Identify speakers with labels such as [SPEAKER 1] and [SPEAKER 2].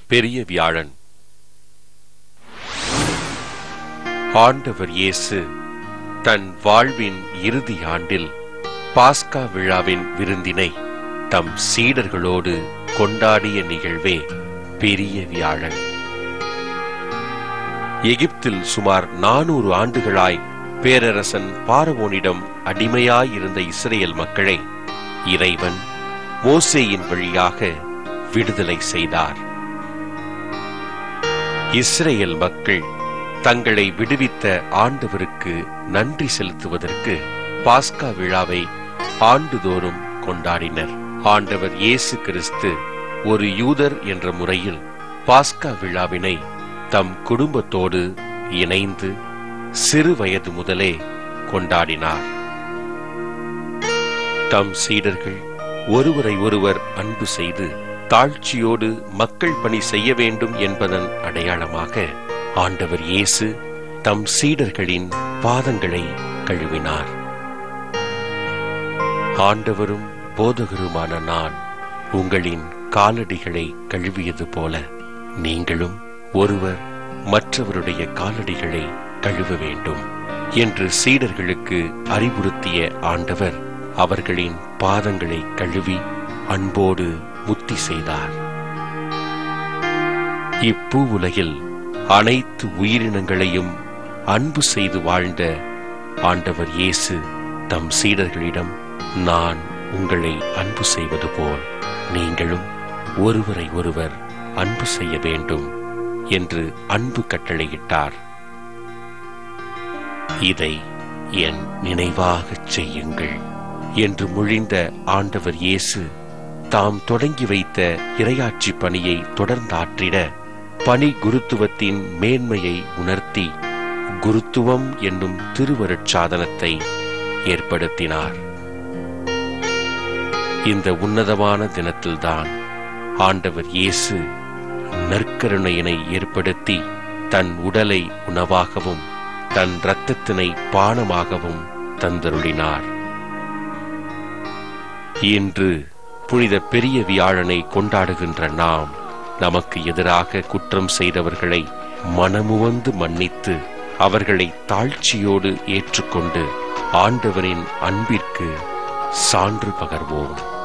[SPEAKER 1] பெரிய வியாழன் ஆண்டவர் இயேசு தன் வாழ்வின் இறுதி ஆண்டில் பாஸ்கா விழாவின் விருந்தினை தம் சீடர்களோடு கொண்டாடிய நிகழ்வே பெரிய வியாழன் எகிப்தில் சுமார் நானூறு ஆண்டுகளாய் பேரரசன் பார்வோனிடம் அடிமையாயிருந்த இஸ்ரேல் மக்களை இறைவன் மோசேயின் வழியாக விடுதலை செய்தார் இஸ்ரேல் மக்கள் தங்களை விடுவித்த ஆண்டவருக்கு நன்றி செலுத்துவதற்கு பாஸ்கா விழாவை ஆண்டுதோறும் கொண்டாடினர் ஆண்டவர் இயேசு கிறிஸ்து ஒரு யூதர் என்ற முறையில் பாஸ்கா விழாவினை தம் குடும்பத்தோடு இணைந்து சிறு வயது முதலே கொண்டாடினார் தம் சீடர்கள் ஒருவரை ஒருவர் அன்பு செய்து தாழ்ச்சியோடு மக்கள் பணி செய்ய வேண்டும் என்பதன் அடையாளமாக ஆண்டவர் இயேசு தம் சீடர்களின் பாதங்களை கழுவினார் ஆண்டவரும் போதகருமான நான் உங்களின் காலடிகளை கழுவியது போல நீங்களும் ஒருவர் மற்றவருடைய காலடிகளை கழுவ வேண்டும் என்று சீடர்களுக்கு அறிவுறுத்திய ஆண்டவர் அவர்களின் பாதங்களை கழுவி அன்போடு முத்தி செய்தார் இப்பூ உலகில் அனைத்து உயிரினங்களையும் அன்பு செய்து வாழ்ந்த ஆண்டவர் இயேசு தம் சீடர்களிடம் நான் உங்களை அன்பு செய்வது போல் நீங்களும் ஒருவரை ஒருவர் அன்பு செய்ய வேண்டும் என்று அன்பு கட்டளையிட்டார் இதை என் நினைவாகச் செய்யுங்கள் என்று மொழிந்த ஆண்டவர் இயேசு தாம் தொடங்கி வைத்த இரையாட்சி பணியை தொடர்ந்தாற்றிட பணி குருத்துவத்தின் மேன்மையை உணர்த்தி குருத்துவம் என்னும் திருவருட்சாதனத்தை ஏற்படுத்தினார் இந்த உன்னதமான தினத்தில்தான் ஆண்டவர் இயேசு நற்கருணையினை ஏற்படுத்தி தன் உடலை உணவாகவும் தன் இரத்தத்தினை பானமாகவும் தந்தருளினார் இன்று புனித பெரிய வியாழனை கொண்டாடுகின்ற நாம் நமக்கு எதிராக குற்றம் செய்தவர்களை மனமுவந்து மன்னித்து அவர்களை தாழ்ச்சியோடு ஏற்றுக்கொண்டு ஆண்டவரின் அன்பிற்கு சான்று பகர்வோம்